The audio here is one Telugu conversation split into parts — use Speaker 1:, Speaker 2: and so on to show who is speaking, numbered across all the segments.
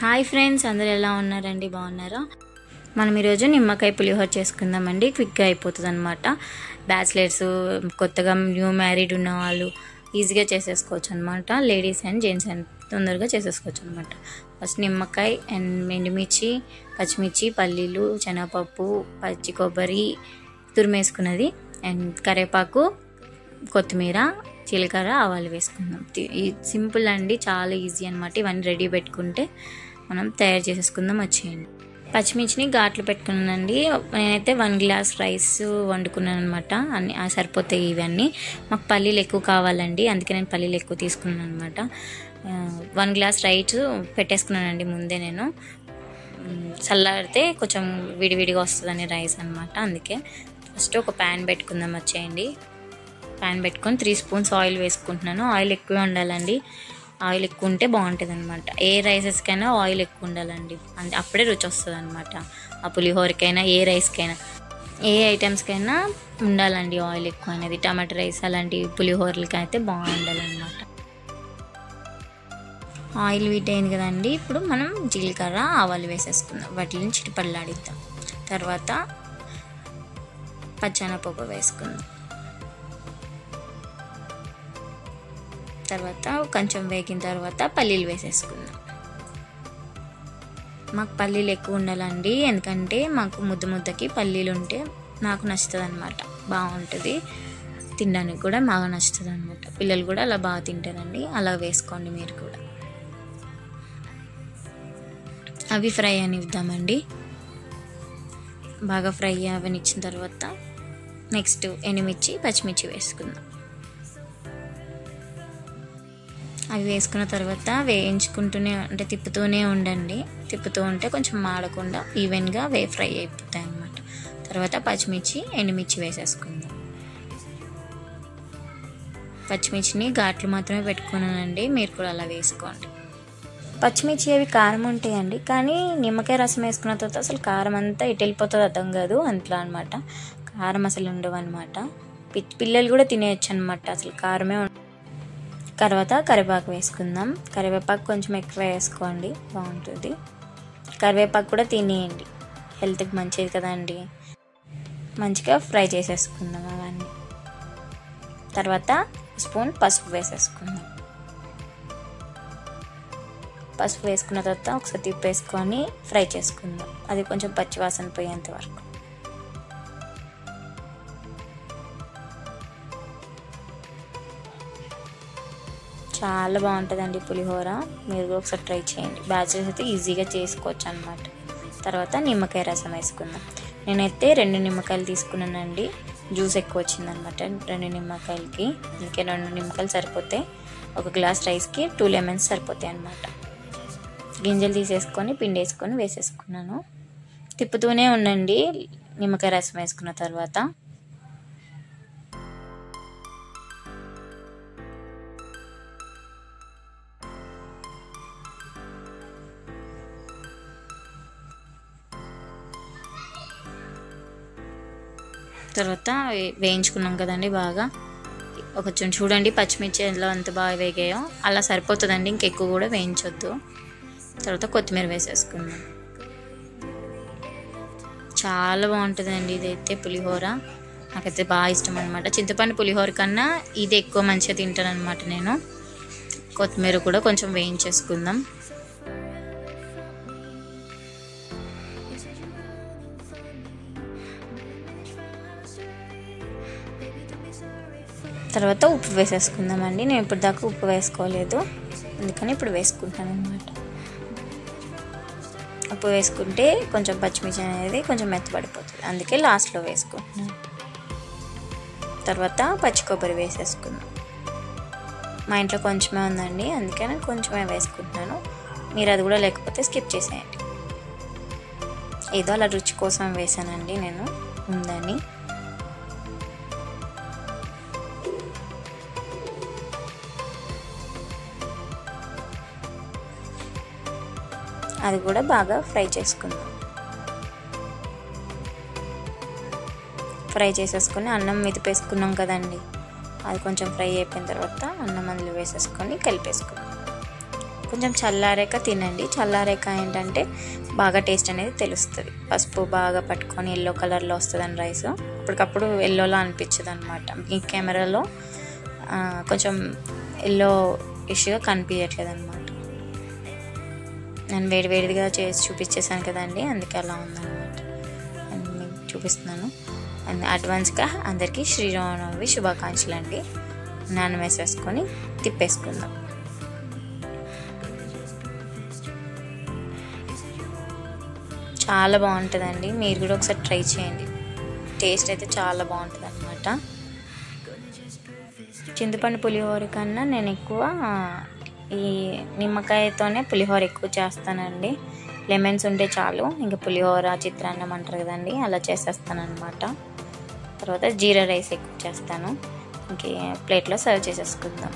Speaker 1: హాయ్ ఫ్రెండ్స్ అందరు ఎలా ఉన్నారండి బాగున్నారా మనం ఈరోజు నిమ్మకాయ పులిహోర చేసుకుందామండి క్విక్గా అయిపోతుంది అనమాట బ్యాచిలర్స్ కొత్తగా న్యూ మ్యారీడ్ ఉన్న వాళ్ళు ఈజీగా చేసేసుకోవచ్చు అనమాట లేడీస్ అండ్ జెంట్స్ అండ్ తొందరగా చేసేసుకోవచ్చు అనమాట ఫస్ట్ నిమ్మకాయ అండ్ ఎండుమిర్చి పచ్చిమిర్చి పల్లీలు శనగపప్పు పచ్చి కొబ్బరి తురిమేసుకున్నది అండ్ కరివేపాకు కొత్తిమీర జీలకర్ర ఆవాలు వేసుకుందాం తి- ఈ సింపుల్ అండి చాలా ఈజీ అనమాట ఇవన్నీ రెడీ పెట్టుకుంటే మనం తయారు చేసేసుకుందాం వచ్చేయండి పచ్చిమిర్చిని ఘాట్లు పెట్టుకున్నానండి నేనైతే వన్ గ్లాస్ రైస్ వండుకున్నాను అనమాట అన్ని ఆ సరిపోతాయి ఇవన్నీ మాకు పల్లీలు ఎక్కువ కావాలండి అందుకే నేను పల్లీలు ఎక్కువ తీసుకున్నాను అనమాట వన్ గ్లాస్ రైస్ పెట్టేసుకున్నానండి ముందే నేను మ్, చల్లారితే కొంచెం విడివిడిగా వస్తుందని రైస్ అనమాట అందుకే ఫస్ట్ ఒక ప్యాన్ పెట్టుకుందాం వచ్చేయండి ప్యాన్ పెట్టుకొని త్రీ స్పూన్స్ ఆయిల్ వేసుకుంటున్నాను ఆయిల్ ఎక్కువ ఉండాలండి ఆయిల్ ఎక్కువ ఉంటే బాగుంటుంది అనమాట ఏ రైసెస్కైనా ఆయిల్ ఎక్కువ ఉండాలండి అంటే అప్పుడే రుచి వస్తుంది అనమాట ఆ పులిహోరకైనా ఏ రైస్కైనా ఏ ఐటమ్స్కైనా ఉండాలండి ఆయిల్ ఎక్కువ అనేది టమాటా రైస్ అలాంటి పులిహోరలకి అయితే బాగుండాలన్నమాట ఆయిల్ వీట్ అయింది కదండి ఇప్పుడు మనం జీలకర్ర ఆవాలు వేసేసుకుందాం వాటిని చిటిపల్లాడిద్దాం తర్వాత పచ్చెనపప్పు వేసుకుందాం తర్వాత కొంచెం వేగిన తర్వాత పల్లీలు వేసేసుకుందాం మాకు పల్లీలు ఎక్కువ ఉండాలండి ఎందుకంటే మాకు ముద్ద ముద్దకి పల్లీలు ఉంటే నాకు నచ్చుతుంది అనమాట బాగుంటుంది తినడానికి కూడా బాగా నచ్చుతుంది అనమాట పిల్లలు కూడా అలా బాగా తింటారండి అలా వేసుకోండి మీరు కూడా అవి ఫ్రై అనిద్దామండి బాగా ఫ్రై అవనిచ్చిన తర్వాత నెక్స్ట్ ఎండుమిర్చి పచ్చిమిర్చి వేసుకుందాం అవి వేసుకున్న తర్వాత వేయించుకుంటూనే అంటే తిప్పుతూనే ఉండండి తిప్పుతూ ఉంటే కొంచెం మాడకుండా ఈవెన్గా వే ఫ్రై అయిపోతాయి అన్నమాట తర్వాత పచ్చిమిర్చి ఎండుమిర్చి వేసేసుకుందాం పచ్చిమిర్చిని ఘాట్లు మాత్రమే పెట్టుకున్నానండి మీరు కూడా అలా వేసుకోండి పచ్చిమిర్చి అవి కారం ఉంటాయండి కానీ నిమ్మకాయ రసం వేసుకున్న తర్వాత అసలు కారం అంతా ఇటు వెళ్ళిపోతుంది అర్థం కాదు అంతలా అనమాట కారం అసలు ఉండవు అనమాట పిల్లలు కూడా తినేయచ్చు అనమాట అసలు కారమే ఉండ తర్వాత కరివేపాకు వేసుకుందాం కరివేపాకు కొంచెం ఎక్కువ వేసుకోండి బాగుంటుంది కరివేపాకు కూడా తినేయండి హెల్త్కి మంచిది కదండి మంచిగా ఫ్రై చేసేసుకుందాం అవన్నీ తర్వాత స్పూన్ పసుపు వేసేసుకుందాం పసుపు వేసుకున్న తర్వాత ఒకసారి తిప్పేసుకొని ఫ్రై చేసుకుందాం అది కొంచెం పచ్చివాసన పోయేంత వరకు చాలా బాగుంటుందండి పులిహోర మీరు కూడా ఒకసారి ట్రై చేయండి బ్యాచిలర్స్ అయితే ఈజీగా చేసుకోవచ్చు అనమాట తర్వాత నిమ్మకాయ రసం వేసుకుందాం నేనైతే రెండు నిమ్మకాయలు తీసుకున్నానండి జ్యూస్ ఎక్కువ వచ్చిందనమాట రెండు నిమ్మకాయలకి అందుకే రెండు నిమ్మకాయలు సరిపోతాయి ఒక గ్లాస్ రైస్కి టూ లెమన్స్ సరిపోతాయి అనమాట గింజలు తీసేసుకొని పిండి వేసుకొని వేసేసుకున్నాను తిప్పుతూనే ఉండండి నిమ్మకాయ రసం వేసుకున్న తర్వాత తర్వాత వే- వేయించుకున్నాం కదండి బాగా ఒక కొంచెం చూడండి పచ్చిమిర్చి ఎలా ఎంత బాగా వేగాయో అలా సరిపోతుందండి ఇంకెక్కువ కూడా వేయించొద్దు తర్వాత కొత్తిమీర వేసేసుకుందాం చాలా బాగుంటుందండి ఇదైతే పులిహోర నాకైతే బాగా ఇష్టం అనమాట చింతపండు పులిహోర కన్నా ఇది ఎక్కువ మంచిగా తింటాను అనమాట నేను కొత్తిమీర కూడా కొంచెం వేయించేసుకుందాం తర్వాత ఉప్పు వేసేసుకుందామండి నేను ఇప్పుడు దాకా ఉప్పు వేసుకోలేదు అందుకని ఇప్పుడు వేసుకుంటాను అనమాట ఉప్పు వేసుకుంటే కొంచెం పచ్చిమిర్చి అనేది కొంచెం మెత్తబడిపోతుంది అందుకే లాస్ట్లో వేసుకుంటున్నాను తర్వాత పచ్చి కొబ్బరి వేసేసుకుందాం మా ఇంట్లో కొంచెమే ఉందండి అందుకే నేను కొంచెమే వేసుకుంటున్నాను మీరు అది కూడా లేకపోతే స్కిప్ చేసేయండి ఏదో అలా రుచి కోసం వేసానండి నేను ఉందని అది కూడా బాగా ఫ్రై చేసుకుందాం ఫ్రై చేసేసుకొని అన్నం మెదిపేసుకున్నాం కదండి అది కొంచెం ఫ్రై అయిపోయిన తర్వాత అన్నం అందులో వేసేసుకొని కలిపేసుకుందాం కొంచెం చల్లారాక తినండి చల్లారాక ఏంటంటే బాగా టేస్ట్ అనేది తెలుస్తుంది పసుపు బాగా పట్టుకొని ఎల్లో కలర్లో వస్తుందని రైస్ అప్పటికప్పుడు ఎల్లోలా అనిపించదు అనమాట ఈ కెమెరాలో ఆ, కొంచెం ఎల్లో ఇష్యూగా కనిపించట్లేదు అనమాట నేను వేడివేడిగా చేసి చూపించేసాను కదండి అందుకే అలా ఉందన్నమాట అండ్ మీకు చూపిస్తున్నాను అండ్ అడ్వాన్స్గా అందరికీ శ్రీరామనవమి శుభాకాంక్షలు అండి నాన్న వేసేసుకొని తిప్పేసుకుందాం చాలా బాగుంటుందండి మీరు కూడా ఒకసారి ట్రై చేయండి టేస్ట్ అయితే చాలా బాగుంటుంది అనమాట చింతపండు పులిహోర కన్నా నేను ఎక్కువ ఈ నిమ్మకాయతోనే పులిహోర ఎక్కువ చేస్తానండి లెమన్స్ ఉంటే చాలు ఇంకా పులిహోర చిత్రాన్నం అంటారు కదండి అలా చేసేస్తాను అనమాట తర్వాత జీరా రైస్ ఎక్కువ చేస్తాను ఇంకే ప్లేట్లో సర్వ్ చేసేసుకుందాం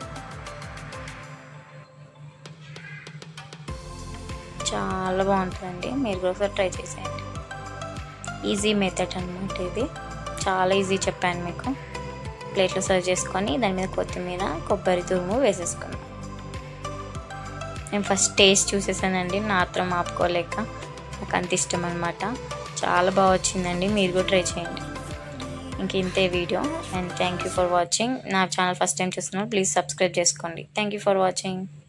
Speaker 1: చాలా బాగుంటుందండి మీరు కూడా ఒకసారి ట్రై చేసేయండి ఈజీ మెథడ్ అనమాట ఇది చాలా ఈజీ చెప్పాను మీకు ప్లేట్లో సర్వ్ చేసుకొని దాని మీద కొత్తిమీర కొబ్బరి తురుము వేసేసుకున్నాం నేను ఫస్ట్ టేస్ట్ చూసేసానండి నాత్రం ఆపుకోలేక నాకు అంత ఇష్టం అనమాట చాలా బాగా వచ్చిందండి మీరు కూడా ట్రై చేయండి ఇంక ఇంతే video and thank you for watching నా ఛానల్ ఫస్ట్ టైం చూస్తున్నారు ప్లీజ్ సబ్స్క్రైబ్ చేసుకోండి థ్యాంక్ యూ ఫర్ వాచింగ్